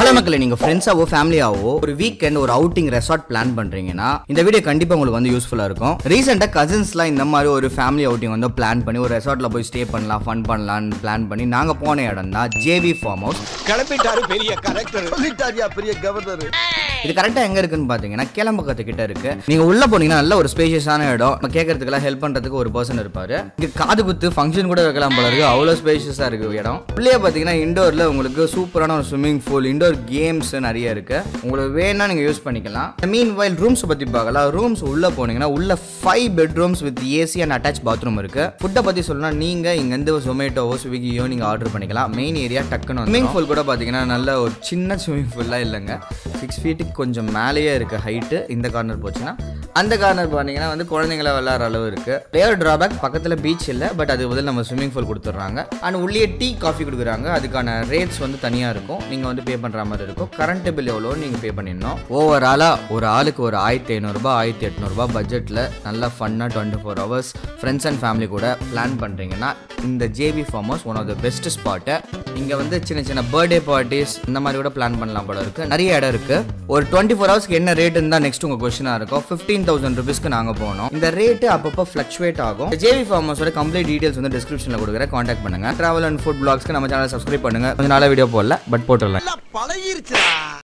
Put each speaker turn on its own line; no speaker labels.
hello மக்களே நீங்க ஃப்ரெண்ட்ஸாவோ ஃபேமிலியாவோ ஒரு வீக்கெண்ட் ஒரு அவுட்டிங் ரெசார்ட் பிளான் பண்றீங்கன்னா இந்த வீடியோ கண்டிப்பா உங்களுக்கு வந்து யூஸ்ஃபுல்லா இருக்கும் ரீசெண்டா கசின்ஸ்லாம் இந்த மாதிரி ஒரு ஃபேமிலி அவுட்டிங் வந்து பிளான் பண்ணி ஒரு ரெசார்ட்ல போய் ஸ்டே பண்ணலாம் ஃபன் பண்ணலாம்னு பிளான் பண்ணி நாங்க போன இடம் தான் ஜேவி ஃபார்ம் ஹவுஸ்
கிளம்பிட்டாரு பெரிய கரெக்டர்
சொல்லிட்டாரியா பெரிய கவர்னர்
இது கரெக்டா எங்க இருக்குன்னு பாத்தீங்கன்னா கேளம்பக்கத்து கிட்ட இருக்கு நீங்க உள்ள போனீங்கன்னா நல்ல ஒரு ஸ்பேஷியஸான இடம் நம்ம கேட்கறதுக்கெல்லாம் ஹெல்ப் பண்றதுக்கு ஒரு பர்சன் இருப்பாரு இங்க காது குத்து ஃபங்க்ஷன் கூட வைக்கலாம் போல இருக்கு அவ்வளவு ஸ்பேஷியஸா இருக்கு இடம் உள்ளே பாத்தீங்கன்னா இண்டோர்ல உங்களுக்கு சூப்பரான ஒரு ஸ்விம்மிங் பூல் இண்டோர் கேம்ஸ் நிறைய இருக்கு உங்களுக்கு வேணா நீங்க யூஸ் பண்ணிக்கலாம் மீன் வைல் ரூம்ஸ் பத்தி பார்க்கலாம் ரூம்ஸ் உள்ள போனீங்கன்னா உள்ள five bedrooms with AC and attach bathroom இருக்கு ஃபுட்டை பத்தி சொல்லணும்னா நீங்க இங்க இருந்து ஜொமேட்டோவோ ஸ்விக்கியோ நீங்க ஆர்டர் பண்ணிக்கலாம் மெயின் ஏரியா டக்குன்னு ஸ்விம்மிங் பூல் கூட பாத்தீங்கன்னா நல்ல ஒரு சின்ன ஸ்விம்மிங் பூல்லாம் இல்லைங்க சிக்ஸ் ஃபீட்டுக்கு கொஞ்சம் மேலேயே இருக்கு ஹைட்டு இந்த கார்னர் போச்சுன்னா அந்த கார்னர் பார்த்தீங்கன்னா வந்து குழந்தைங்கள விளையாடுற அளவு இருக்கு வேறு டிராபேக் பக்கத்தில் பீச் இல்லை பட் அது பதில் நம்ம ஸ்விம்மிங் பூல் கொடுத்துட்றாங்க அண்ட் உள்ளே டீ காஃபி கொடுக்குறாங்க அதுக்கான ரேட்ஸ் வந்து தனியாக இருக்கும் நீங்கள் வந்து பே பண்ணுற மாதிரி இருக்கும் கரண்ட் பில் எவ்வளோ நீங்கள் பே பண்ணிடணும் ஓவராலாக ஒரு ஆளுக்கு ஒரு ஆயிரத்தி ஐநூறுரூபா ஆயிரத்தி எட்நூறுபா பட்ஜெட்டில் நல்லா ஃபன்னாக twenty four hours friends and family கூட பிளான் பண்ணுறீங்கன்னா இந்த JP farm house one of the best spot இங்கே வந்து சின்ன சின்ன பர்த்டே பார்ட்டிஸ் இந்த மாதிரி கூட பிளான் பண்ணலாம் போல இருக்குது நிறைய இடம் இருக்குது ஒரு டுவெண்ட்டி ஃபோர் ஹவர்ஸ்க்கு என்ன ரேட் இருந்தால் நெக்ஸ்ட் உங்கள் கொஸ்டினாக இருக்கும் ஃபிஃப்டீன் தௌசண்ட் ருபீஸ்க்கு நாங்கள் போனோம் இந்த ரேட்டு அப்பப்போ ஃப்ளக்சுவேட் ஆகும் ஜேவி ஃபார்ம் ஹவுஸோட கம்ப்ளீட் டீடைல்ஸ் வந்து டிஸ்கிரிப்ஷனில் கொடுக்குறேன் காண்டாக்ட் பண்ணுங்கள் ட்ராவல் அண்ட் ஃபுட் பிளாக்ஸ்க்கு நம்ம சேனல் சப்ஸ்கிரைப் பண்ணுங்கள் கொஞ்சம் நாளாக வீடியோ போடல பட் போட்டுடலாம்
பழகிருச்சுடா